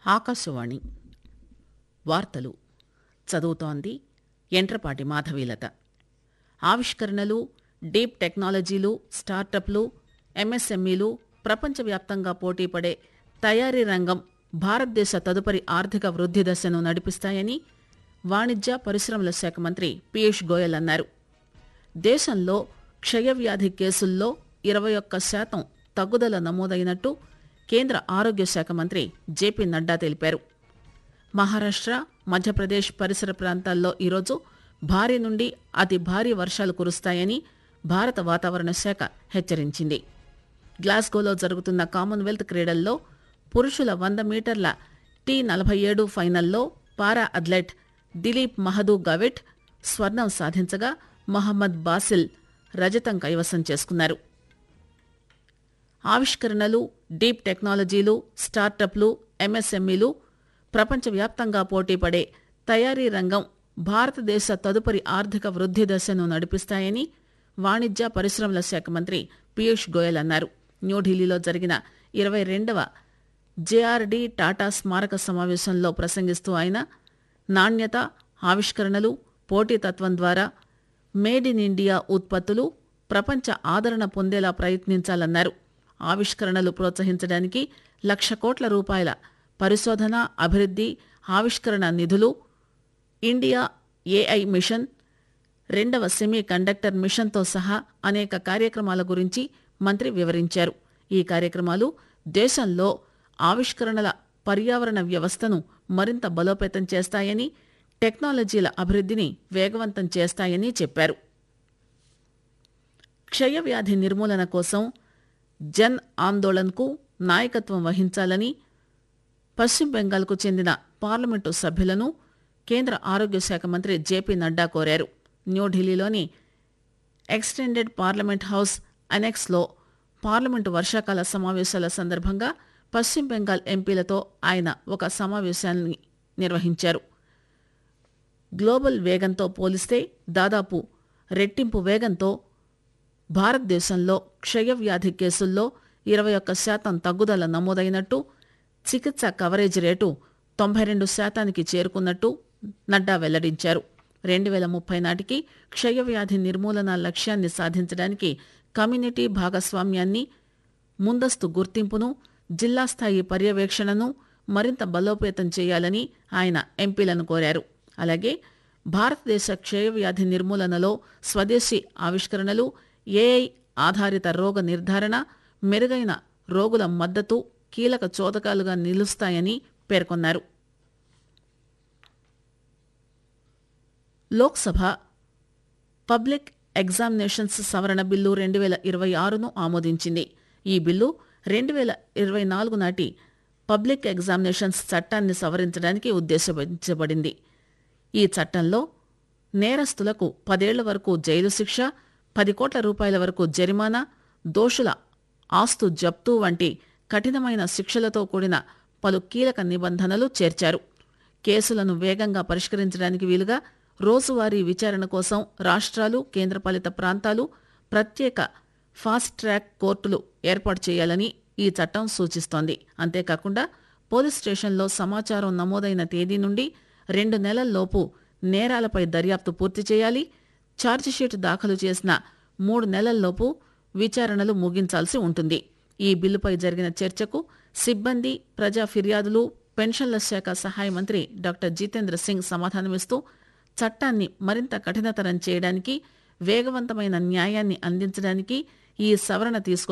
ఆకాశవాణి వార్తలు చదువుతోంది ఎంట్రపాటి మాధవీలత ఆవిష్కరణలు డీప్ టెక్నాలజీలు స్టార్టప్లు ఎంఎస్ఎంఈలు ప్రపంచవ్యాప్తంగా పోటీపడే తయారీ రంగం భారతదేశ తదుపరి ఆర్థిక వృద్ధి దశను నడిపిస్తాయని వాణిజ్య పరిశ్రమల శాఖ మంత్రి పీయూష్ గోయల్ అన్నారు దేశంలో క్షయవ్యాధి కేసుల్లో ఇరవై ఒక్క శాతం తగ్గుదల నమోదైనట్టు కేంద్ర ఆరోగ్య శాఖ మంత్రి జేపీ నడ్డా తెలిపారు మహారాష్ట్ర మధ్యప్రదేశ్ పరిసర ప్రాంతాల్లో ఈరోజు భారీ నుండి అతి భారీ వర్షాలు కురుస్తాయని భారత వాతావరణ శాఖ హెచ్చరించింది గ్లాస్గోలో జరుగుతున్న కామన్వెల్త్ క్రీడల్లో పురుషుల వంద మీటర్ల టీ నలభై ఏడు ఫైనల్లో పారా అథ్లెట్ దిలీప్ మహదూ గవిట్ స్వర్ణం సాధించగా మహమ్మద్ బాసిల్ రజతం కైవసం చేసుకున్నారు ఆవిష్కరణలు డీప్ టెక్నాలజీలు స్టార్టప్లు ఎంఎస్ఎంఈలు ప్రపంచవ్యాప్తంగా పోటీపడే తయారీ రంగం భారతదేశ తదుపరి ఆర్థిక వృద్ధి దశను నడిపిస్తాయని వాణిజ్య పరిశ్రమల శాఖ మంత్రి పీయూష్ గోయల్ అన్నారు న్యూఢిల్లీలో జరిగిన ఇరవై రెండవ జేఆర్డీ టాటా స్మారక సమావేశంలో ప్రసంగిస్తూ ఆయన నాణ్యత ఆవిష్కరణలు పోటీతత్వం ద్వారా మేడ్ ఇన్ ఇండియా ఉత్పత్తులు ప్రపంచ ఆదరణ పొందేలా ప్రయత్నించాలన్నారు ఆవిష్కరణలు ప్రోత్సహించడానికి లక్ష కోట్ల రూపాయల పరిశోధన అభివృద్ధి ఆవిష్కరణ నిధులు ఇండియా ఏఐ మిషన్ రెండవ సెమీ కండక్టర్ మిషన్తో సహా అనేక కార్యక్రమాల గురించి మంత్రి వివరించారు ఈ కార్యక్రమాలు దేశంలో ఆవిష్కరణల పర్యావరణ వ్యవస్థను మరింత బలోపేతం చేస్తాయని టెక్నాలజీల అభివృద్ధిని వేగవంతం చేస్తాయని చెప్పారు క్షయవ్యాధి నిర్మూలన కోసం జన్ ఆందోళన్కు నాయకత్వం వహించాలని పశ్చిమ బెంగాల్కు చెందిన పార్లమెంటు సభ్యులను కేంద్ర ఆరోగ్య శాఖ మంత్రి జేపీ నడ్డా కోరారు న్యూఢిల్లీలోని ఎక్స్టెండెడ్ పార్లమెంట్ హౌస్ అనెక్స్లో పార్లమెంటు వర్షాకాల సమావేశాల సందర్భంగా పశ్చిమ బెంగాల్ ఎంపీలతో ఆయన ఒక సమావేశాన్ని నిర్వహించారు గ్లోబల్ వేగంతో పోలిస్తే దాదాపు రెట్టింపు వేగంతో భారతదేశంలో క్షయవ్యాధి కేసుల్లో ఇరవై ఒక్క శాతం తగ్గుదల నమోదైనట్టు చికిత్స కవరేజ్ రేటు తొంభై రెండు శాతానికి చేరుకున్నట్టు నడ్డా వెల్లడించారు రెండు వేల ముప్పై నాటికి క్షయవ్యాధి నిర్మూలన లక్ష్యాన్ని సాధించడానికి కమ్యూనిటీ భాగస్వామ్యాన్ని ముందస్తు గుర్తింపును జిల్లా స్థాయి పర్యవేక్షణను మరింత బలోపేతం చేయాలని ఆయన ఎంపీలను కోరారు అలాగే భారతదేశ క్షయవ్యాధి నిర్మూలనలో స్వదేశీ ఆవిష్కరణలు ఏఐ ఆధారిత రోగ నిర్ధారణ మెరుగైన రోగుల మద్దతు కీలక చోదకాలుగా నిలుస్తాయని పేర్కొన్నారు లోక్సభ పబ్లిక్ ఎగ్జామినేషన్స్ సవరణ బిల్లు రెండు వేల ఇరవై ఆరును ఆమోదించింది ఈ బిల్లు రెండు వేల ఇరవై నాలుగు నాటి పబ్లిక్ ఎగ్జామినేషన్స్ చట్టాన్ని సవరించడానికి ఉద్దేశించబడింది ఈ చట్టంలో నేరస్తులకు పదేళ్ల వరకు జైలు శిక్ష పది కోట్ల రూపాయల వరకు జరిమానా దోషుల ఆస్తు జప్తు వంటి కఠినమైన శిక్షలతో కూడిన పలు కీలక నిబంధనలు చేర్చారు కేసులను వేగంగా పరిష్కరించడానికి వీలుగా రోజువారీ విచారణ కోసం రాష్ట్రాలు కేంద్రపాలిత ప్రాంతాలు ప్రత్యేక ఫాస్ట్ ట్రాక్ కోర్టులు ఏర్పాటు చేయాలని ఈ చట్టం సూచిస్తోంది అంతేకాకుండా పోలీస్ స్టేషన్లో సమాచారం నమోదైన తేదీ నుండి రెండు నెలల్లోపు నేరాలపై దర్యాప్తు పూర్తి చేయాలి ఛార్జిషీట్ దాఖలు చేసిన మూడు నెలల్లోపు విచారణలు ముగించాల్సి ఉంటుంది ఈ బిల్లుపై జరిగిన చర్చకు సిబ్బంది ప్రజా ఫిర్యాదులు పెన్షన్ల శాఖ సహాయ మంత్రి డాక్టర్ జితేంద్ర సింగ్ సమాధానమిస్తూ చట్టాన్ని మరింత కఠినతరం చేయడానికి వేగవంతమైన న్యాయాన్ని అందించడానికి ఈ సవరణ తీసుకొ